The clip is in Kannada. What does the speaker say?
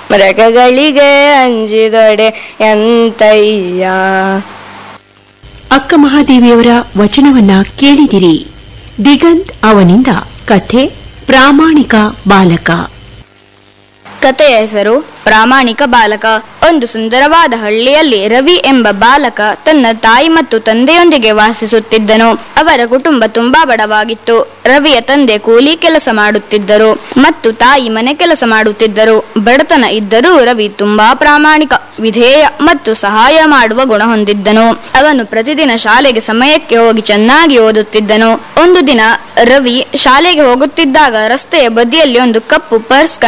ಮೃಗಗಳಿಗೆ ಅಂಜಿದೊಡೆ ಎಂತಯ್ಯ ಅಕ್ಕ ಮಹಾದೇವಿಯವರ ವಚನವನ್ನ ಕೇಳಿದಿರಿ ದಿಗಂತ್ ಅವನಿಂದ ಕಥೆ ಪ್ರಾಮಾಣಿಕ ಬಾಲಕ ಕಥೆಯ ಹೆಸರು ಪ್ರಾಮಾಣಿಕ ಬಾಲಕ ಒಂದು ಸುಂದರವಾದ ಹಳ್ಳಿಯಲ್ಲಿ ರವಿ ಎಂಬ ಬಾಲಕ ತನ್ನ ತಾಯಿ ಮತ್ತು ತಂದೆಯೊಂದಿಗೆ ವಾಸಿಸುತ್ತಿದ್ದನು ಅವರ ಕುಟುಂಬ ತುಂಬಾ ಬಡವಾಗಿತ್ತು ರವಿಯ ತಂದೆ ಕೂಲಿ ಕೆಲಸ ಮಾಡುತ್ತಿದ್ದರು ಮತ್ತು ತಾಯಿ ಮನೆ ಕೆಲಸ ಮಾಡುತ್ತಿದ್ದರು ಬಡತನ ಇದ್ದರೂ ರವಿ ತುಂಬಾ ಪ್ರಾಮಾಣಿಕ ವಿಧೇಯ ಮತ್ತು ಸಹಾಯ ಮಾಡುವ ಗುಣ ಹೊಂದಿದ್ದನು ಅವನು ಪ್ರತಿದಿನ ಶಾಲೆಗೆ ಸಮಯಕ್ಕೆ ಹೋಗಿ ಚೆನ್ನಾಗಿ ಓದುತ್ತಿದ್ದನು ಒಂದು ದಿನ ರವಿ ಶಾಲೆಗೆ ಹೋಗುತ್ತಿದ್ದಾಗ ರಸ್ತೆಯ ಬದಿಯಲ್ಲಿ ಒಂದು ಕಪ್ಪು ಪರ್ಸ್